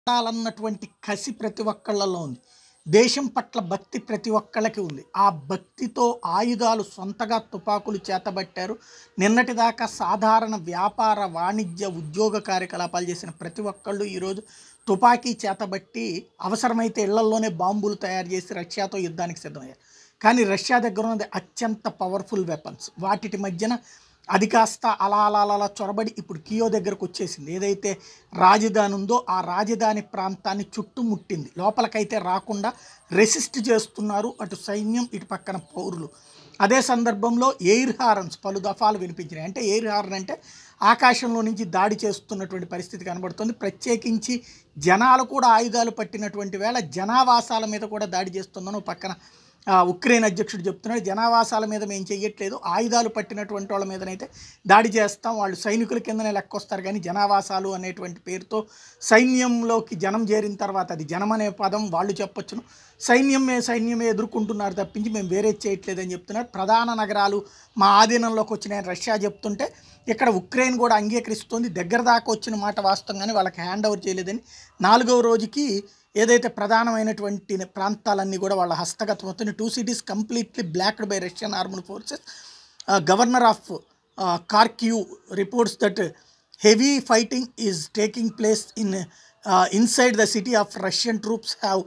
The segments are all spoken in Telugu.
ఉండాలన్నటువంటి కసి ప్రతి ఒక్కళ్ళలో ఉంది దేశం పట్ల భక్తి ప్రతి ఒక్కళ్ళకి ఉంది ఆ భక్తితో ఆయుధాలు సొంతగా తుపాకులు చేతబట్టారు నిన్నటిదాకా సాధారణ వ్యాపార వాణిజ్య ఉద్యోగ కార్యకలాపాలు చేసిన ప్రతి ఒక్కళ్ళు ఈరోజు తుపాకీ చేతబట్టి అవసరమైతే ఇళ్లలోనే బాంబులు తయారు చేసి రష్యాతో యుద్ధానికి సిద్ధమయ్యారు కానీ రష్యా దగ్గర ఉన్నది అత్యంత పవర్ఫుల్ వెపన్స్ వాటి మధ్యన అది కాస్త అలా అలా అలా అలా చొరబడి ఇప్పుడు కియో దగ్గరకు వచ్చేసింది ఏదైతే రాజధాని ఉందో ఆ రాజధాని ప్రాంతాన్ని చుట్టుముట్టింది లోపలికైతే రాకుండా రెసిస్ట్ చేస్తున్నారు అటు సైన్యం ఇటు పక్కన పౌరులు అదే సందర్భంలో ఎయిర్ హారన్స్ పలు దఫాలు వినిపించినాయి అంటే ఎయిర్ హార్న్ అంటే ఆకాశంలో నుంచి దాడి చేస్తున్నటువంటి పరిస్థితి కనబడుతుంది ప్రత్యేకించి జనాలు కూడా ఆయుధాలు పట్టినటువంటి వేళ జనావాసాల మీద కూడా దాడి చేస్తుందని ఓ పక్కన ఆ, ఉక్రెయిన్ అధ్యక్షుడు చెప్తున్నాడు జనావాసాల మీద మేము చెయ్యట్లేదు ఆయుధాలు పట్టినటువంటి వాళ్ళ మీదనైతే దాడి చేస్తాం వాళ్ళు సైనికుల కిందనే లెక్కొస్తారు కానీ జనావాసాలు అనేటువంటి పేరుతో సైన్యంలోకి జనం చేరిన తర్వాత అది జనం అనే పదం వాళ్ళు చెప్పొచ్చును సైన్యమే సైన్యమే ఎదుర్కొంటున్నారు తప్పించి మేము వేరే చేయట్లేదని చెప్తున్నారు ప్రధాన నగరాలు మా ఆధీనంలోకి వచ్చినాయని రష్యా చెప్తుంటే ఇక్కడ ఉక్రెయిన్ కూడా అంగీకరిస్తోంది దగ్గర దాకా వచ్చిన మాట వాస్తవంగానే వాళ్ళకి హ్యాండ్ ఓవర్ చేయలేదని నాలుగవ రోజుకి ఏదైతే ప్రధానమైనటువంటి ప్రాంతాలన్నీ కూడా వాళ్ళ హస్తగతం అవుతుంది two cities completely blocked by Russian armed forces governor of Kharkiv reports that heavy fighting is taking place in inside the city of Russian troops have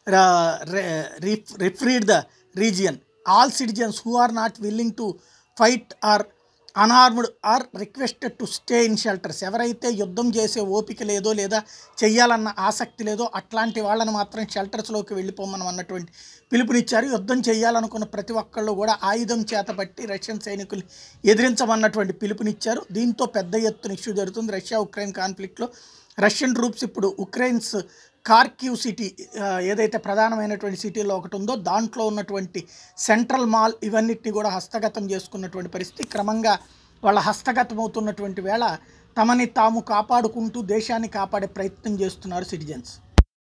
refreed the region all citizens who are not willing to fight are unarmed are requested to stay in shelters ఎవరైతే యుద్ధం చేసే ఓపిక లేదో లేదా చెయ్యాలన్న ఆసక్తి లేదో అట్లాంటి వాళ్ళని మాత్రం షెల్టర్స్లోకి వెళ్ళిపోమని అన్నటువంటి పిలుపునిచ్చారు యుద్ధం చేయాలనుకున్న ప్రతి ఒక్కళ్ళు కూడా ఆయుధం చేతపట్టి రష్యన్ సైనికులు ఎదిరించమన్నటువంటి పిలుపునిచ్చారు దీంతో పెద్ద ఎత్తున ఇష్యూ జరుగుతుంది రష్యా ఉక్రెయిన్ కాన్ఫ్లిక్ట్లో రష్యన్ ట్రూప్స్ ఇప్పుడు ఉక్రెయిన్స్ కార్క్యూ సిటీ ఆ, ఏదైతే ప్రధానమైనటువంటి సిటీలో ఒకటి ఉందో దాంట్లో ఉన్నటువంటి సెంట్రల్ మాల్ ఇవన్నిటిని కూడా హస్తగతం చేసుకున్నటువంటి పరిస్థితి క్రమంగా వాళ్ళ హస్తగతం అవుతున్నటువంటి వేళ తమని తాము కాపాడుకుంటూ దేశాన్ని కాపాడే ప్రయత్నం చేస్తున్నారు సిటిజన్స్